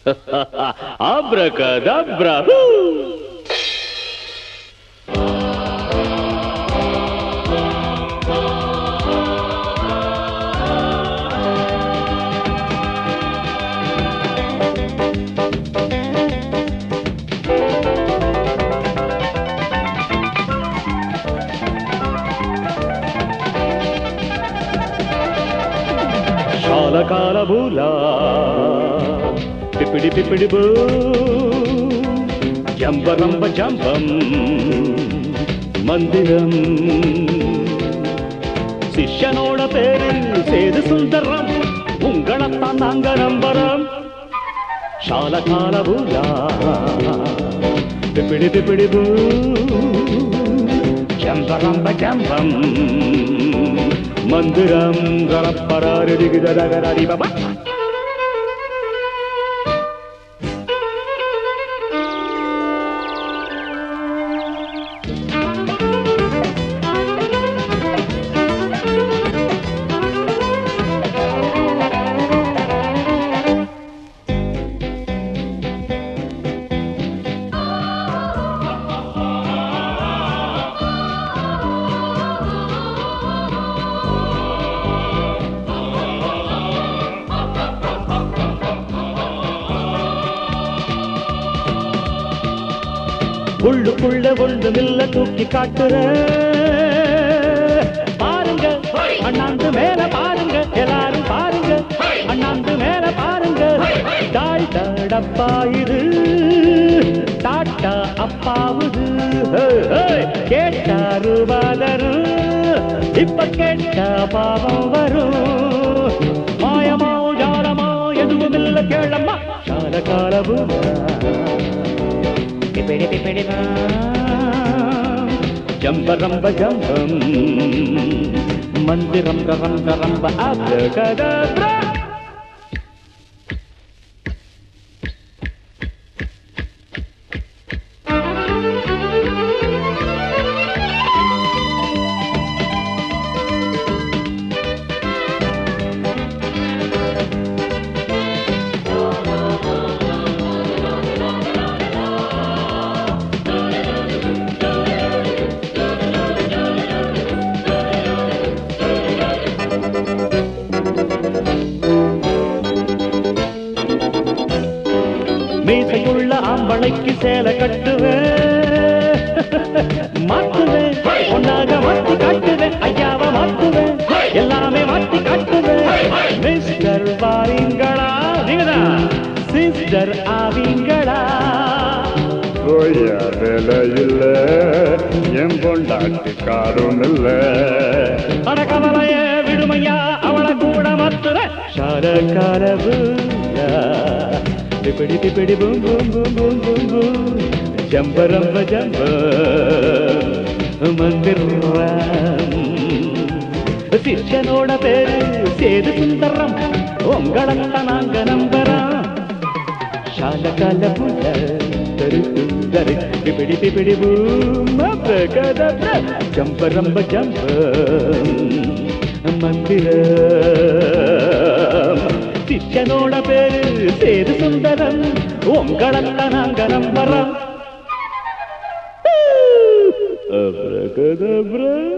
Abracadabra. శాలకాల బూలా పిపిడి పిపిడి బూ జంబరంబ జంబం మందిరం சிஷ்யனோட பேரு சேது சுந்தரம் உங்களத்தான் நாங்க நம்புறோம் சாலகால பூலா பிப்பிடி பிப்பிடி பூ ஜம்பரம்ப ஜம்பம் மந்திரம் கரப்பராரி திகிதரகரடி பாபா உள்ளுக்குள்ள ஒண்ணுமில்ல தூக்கி காட்டுற பாருங்க அண்ணாந்து மேல பாருங்க எல்லாரும் பாருங்க அண்ணாந்து மேல பாருங்க டாய் டப்பா இது டாட்டா அப்பாவுது ஹே, ஹே. கேட்டாரு வளரும் இப்ப கேட்டா பாவம் வரும் மாயமா ஜாலமா எதுவும் இல்ல கேளம்மா கால காலபுரா பிப்பிடி பிப்பிடி ஜம்பரம்ப ஜம்பம் மந்திரம் ரம்ப ரம்ப அப்ரகதப்ரா மீசையுள்ள ஆம்பளைக்கு சேலை கட்டுவேன் மாத்துவேன் ஒன்னாக மாத்தி காட்டுவேன் ஐயாவ மாத்துவேன் எல்லாமே மாத்தி காட்டுவேன் மிஸ்டர் வாரீங்களா நீங்கதான் சிஸ்டர் ஆவீங்களா போய வேலை இல்ல என் பொண்டாட்டி காரும் இல்ல அட கவலைய விடுமையா அவளை கூட மாத்துற ஷார காரபு பிடி பிடி பூம் பூம் பூம் பூம் பூம் பூம் ஜம்பரம்ப ஜம்ப மந்திரம் சிஷ்யனோட பேரு சேது சுந்தரம் உங்களத்தான் நாங்க நம்புறோம் ಶಾಲಕಾಲ ಪುಟ ತರುತ್ತುಂದರೆ ಪಿಪಿಡಿ ಪಿಪಿಡಿ ಬೂಮ ಪ್ರಗದಬ್ರ ಜಂಬರಂಬ ಜಂಬ ಮಂದಿರ ಶಿಷ್ಯನೋಡ பேரு சேது சுந்தரம் உங்களத்த நாங்க நம்புறோம் அப்ரகதப்ரா